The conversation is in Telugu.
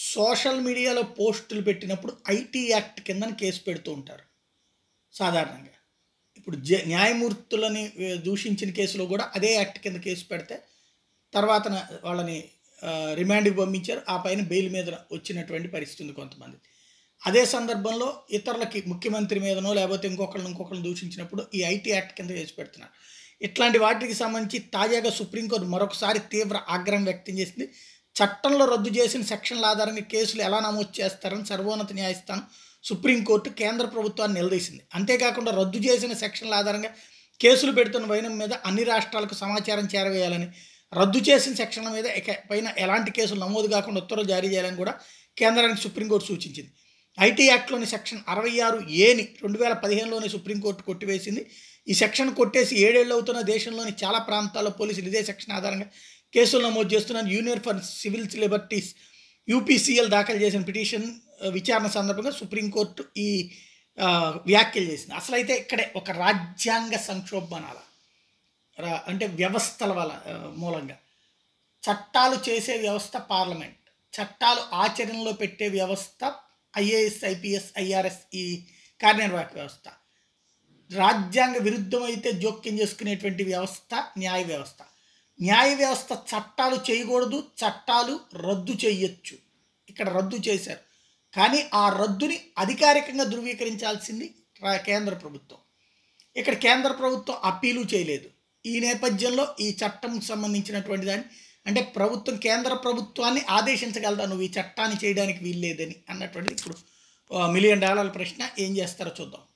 సోషల్ మీడియాలో పోస్టులు పెట్టినప్పుడు ఐటీ యాక్ట్ కింద కేసు పెడుతూ ఉంటారు సాధారణంగా ఇప్పుడు జ న్యాయమూర్తులని ఏ, దూషించిన కేసులో కూడా అదే యాక్ట్ కింద కేసు పెడితే తర్వాత నా- వాళ్ళని ఆ, రిమాండ్కి పంపించారు ఆ పైన బెయిల్ మీద వచ్చినటువంటి పరిస్థితి ఉంది కొంతమంది అదే సందర్భంలో ఇతరులకి ముఖ్యమంత్రి మీదనో లేకపోతే ఇంకొకళ్ళని ఇంకొకరిని దూషించినప్పుడు ఈ ఐటీ యాక్ట్ కింద కేసు పెడుతున్నారు ఇట్లాంటి వాటికి సంబంధించి తాజాగా సుప్రీంకోర్టు మరొకసారి తీవ్ర ఆగ్రహం వ్యక్తం చేసింది చట్టంలో రద్దు చేసిన సెక్షన్ల ఆధారంగా కేసులు ఎలా నమోదు చేస్తారని సర్వోన్నత న్యాయస్థానం సుప్రీంకోర్టు కేంద్ర ప్రభుత్వాన్ని నిలదీసింది అంతేకాకుండా రద్దు చేసిన సెక్షన్ల ఆధారంగా కేసులు పెడుతున్న వైనం మీద అన్ని రాష్ట్రాలకు సమాచారం చేరవేయాలని రద్దు చేసిన సెక్షన్ల మీద ఇక పైన ఎలాంటి కేసులు నమోదు కాకుండా ఉత్తర్వులు జారీ చేయాలని కూడా కేంద్రానికి సుప్రీంకోర్టు సూచించింది ఐటీ యాక్ట్లోని సెక్షన్ అరవై ఆరు ఏని రెండు వేల పదిహేనులోనే సుప్రీంకోర్టు కొట్టివేసింది ఈ సెక్షన్ కొట్టేసి ఏడేళ్ళు అవుతున్న దేశంలోని చాలా ప్రాంతాల్లో పోలీసులు ఇదే సెక్షన్ ఆధారంగా కేసులు నమోదు చేస్తున్నారు union for civil liberties UPCL దాఖలు చేసిన పిటిషన్ ఆ, విచారణ సందర్భంగా సుప్రీంకోర్టు ఈ ఆ, వ్యాఖ్యలు చేసింది అసలు అయితే ఇక్కడే ఒక రాజ్యాంగ సంక్షోభం అనాల రా- అంటే వ్యవస్థల వల్ల ఆ, మూలంగా చట్టాలు చేసే వ్యవస్థ పార్లమెంట్ చట్టాలు ఆచరణలో పెట్టే వ్యవస్థ ఐఏఎస్ ఐపీఎస్ ఐఆర్ఎస్ ఈ కార్యనిర్వాహక వ్యవస్థ రాజ్యాంగ విరుద్ధమైతే జోక్యం చేసుకునేటువంటి వ్యవస్థ న్యాయ వ్యవస్థ న్యాయ వ్యవస్థ చట్టాలు చేయకూడదు చట్టాలు రద్దు చేయొచ్చు ఇక్కడ రద్దు చేశారు కానీ ఆ రద్దుని అధికారికంగా ధృవీకరించాల్సింది రా- కేంద్ర ప్రభుత్వం ఇక్కడ కేంద్ర ప్రభుత్వం అప్పీలు చేయలేదు ఈ నేపథ్యంలో ఈ చట్టం సంబంధించినటువంటి దాన్ని అంటే ప్రభుత్వం కేంద్ర ప్రభుత్వాన్ని ఆదేశించగలదా నువ్వు ఈ చట్టాన్ని చేయడానికి వీల్లేదని అన్నటువంటిది ఇప్పుడు ఆ, మిలియన్ డాలర్ల ప్రశ్న ఏం చేస్తారో చూద్దాం